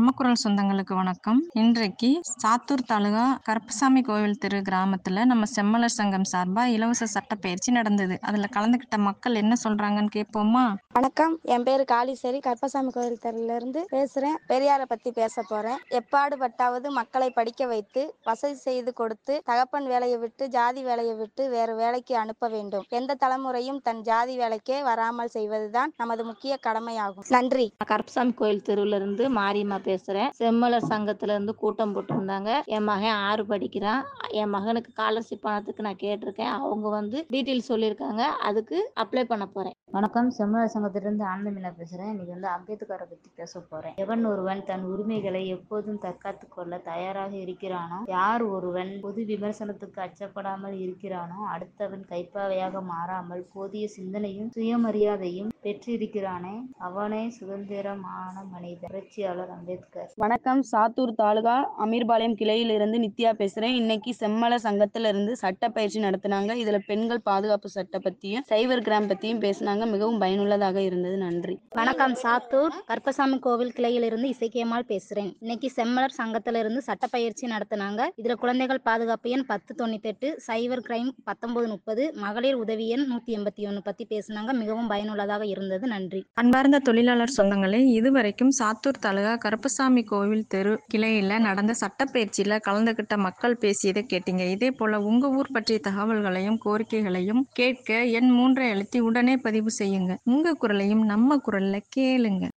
நம்ம குரல் சொந்தங்களுக்கு வணக்கம் இன்றைக்கு சாத்தூர் தாலுகா கருப்பசாமி கோவில் தெரு கிராமத்துல நம்ம செம்மலர் சங்கம் சார்பா இலவச சட்டப்பயிற்சி நடந்தது அதுல கலந்துக்கிட்ட மக்கள் என்ன சொல்றாங்கன்னு கேட்போமா வணக்கம் என் பேர் காளீஸ்வரி கருப்பசாமி கோயில் தெருல இருந்து பேசுறேன் பெரியாரை பத்தி பேச போறேன் எப்பாடு பட்டாவது மக்களை படிக்க வைத்து வசதி செய்து கொடுத்து தகப்பன் வேலையை விட்டு ஜாதி வேலையை விட்டு வேறு வேலைக்கு அனுப்ப வேண்டும் எந்த தலைமுறையும் தன் ஜாதி வேலைக்கே வராமல் செய்வதுதான் நமது முக்கிய கடமையாகும் நன்றி கருப்பசாமி கோயில் தெருவுல இருந்து மாரியம்மா பேசுறேன் செம்மலர் சங்கத்துல இருந்து கூட்டம் போட்டிருந்தாங்க என் மகன் ஆறு படிக்கிறான் என் மகனுக்கு ஸ்காலர்ஷிப் பணத்துக்கு நான் கேட்டிருக்கேன் அவங்க வந்து டீட்டெயில் சொல்லியிருக்காங்க அதுக்கு அப்ளை பண்ண போறேன் வணக்கம் செம்மலர் சங்கத்திலிருந்து ஆனந்தமில்லா பேசுகிறேன் இன்னைக்கு வந்து அம்பேத்கரை பற்றி பேச போகிறேன் எவன் ஒருவன் தன் உரிமைகளை எப்போதும் தற்காத்து கொள்ள தயாராக இருக்கிறானோ யார் ஒருவன் பொது விமர்சனத்துக்கு அச்சப்படாமல் இருக்கிறானோ அடுத்தவன் கைப்பாவையாக மாறாமல் போதிய சிந்தனையும் சுயமரியாதையும் பெற்றிருக்கிறானே அவனே சுதந்திரமான மனிதன் புரட்சியாளர் அம்பேத்கர் வணக்கம் சாத்தூர் தாலுகா அமீர்பாளையம் கிளையிலிருந்து நித்யா பேசுறேன் இன்னைக்கு செம்மல சங்கத்துல இருந்து சட்ட பயிற்சி நடத்தினாங்க இதுல பெண்கள் பாதுகாப்பு சட்ட பத்தியும் சைபர் கிராம் பத்தியும் பேசினாங்க மிகவும் பயனுள்ளதாக இருந்தது நன்றி வணக்கம் சாத்தூர் கருப்பசாமி கோவில் கிளையிலிருந்து இசைக்கியம்மாள் பேசுறேன் இன்னைக்கு செம்மலர் சங்கத்துல இருந்து சட்டப்பயிற்சி நடத்தினாங்க இதுல குழந்தைகள் பாதுகாப்பு எண் பத்து தொண்ணூத்தி எட்டு சைபர் கிரைம் பத்தொன்பது முப்பது மகளிர் உதவி எண் நூத்தி எண்பத்தி ஒன்னு பத்தி பேசினாங்க மிகவும் பயனுள்ளதாக இருந்தது நன்றி அன்பார்ந்த தொழிலாளர் சொந்தங்களே இதுவரைக்கும் சாத்தூர் தாலுகா கருப்பசாமி கோவில் தெரு கிளையில நடந்த சட்டப்பயிற்சியில கலந்துக்கிட்ட மக்கள் பேசியதை கேட்டீங்க இதே போல உங்க ஊர் பற்றிய தகவல்களையும் கோரிக்கைகளையும் கேட்க எண் மூன்றை அழுத்தி உடனே பதிவு செய்யுங்க உங்க குரலையும் நம்ம குரல்ல கேளுங்க